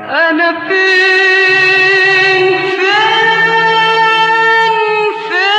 أنا فين فين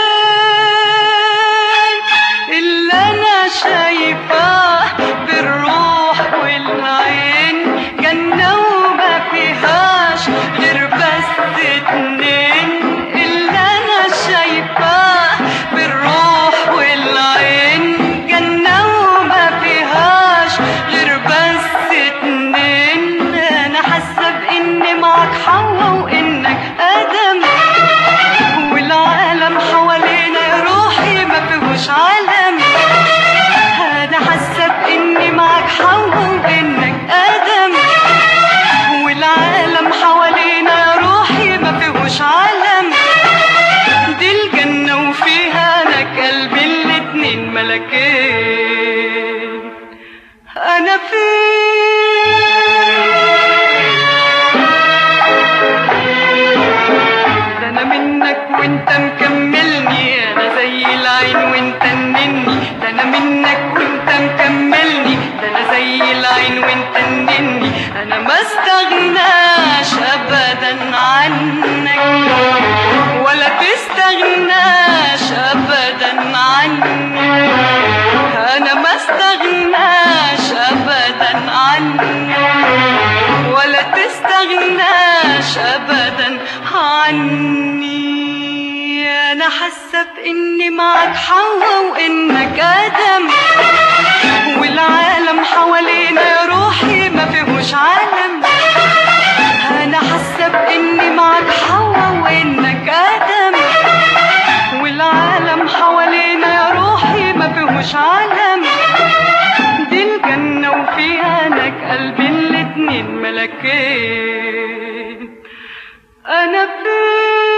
فين اللي أنا شايفاه بالروح والعين جنة وما فيهاش غير بس اتنين اللي أنا شايفاه بالروح والعين جنة وما فيهاش غير بس اتنين أنا حاسة بإني معاك حوا وإنك آدم والعالم حوالينا يا روحي ما فيهوش عالم أنا حاسة بإني معاك حوا وإنك آدم والعالم حوالينا يا روحي ما فيهوش عالم دي الجنة وفيها أنا قلبي الاتنين ملكين أنا فين ده أنا منك وأنت مكملني أنا زي العين وأنت النني ده أنا منك وأنت مكملني ده أنا زي العين وأنت النني أنا ما استغناش أبدا عنك ولا تستغناش أبدا عني أنا ما استغناش أبدا عني ولا تستغناش أبدا عني أنا حاسة بإني معك حوا وإنك آدم والعالم حوالينا يا روحي ما فيهوش عالم أنا حاسة بإني معك حوا وإنك آدم والعالم حوالينا يا روحي ما فيهوش عالم دي الجنة وفيها لك قلبي الاتنين ملكين أنا فين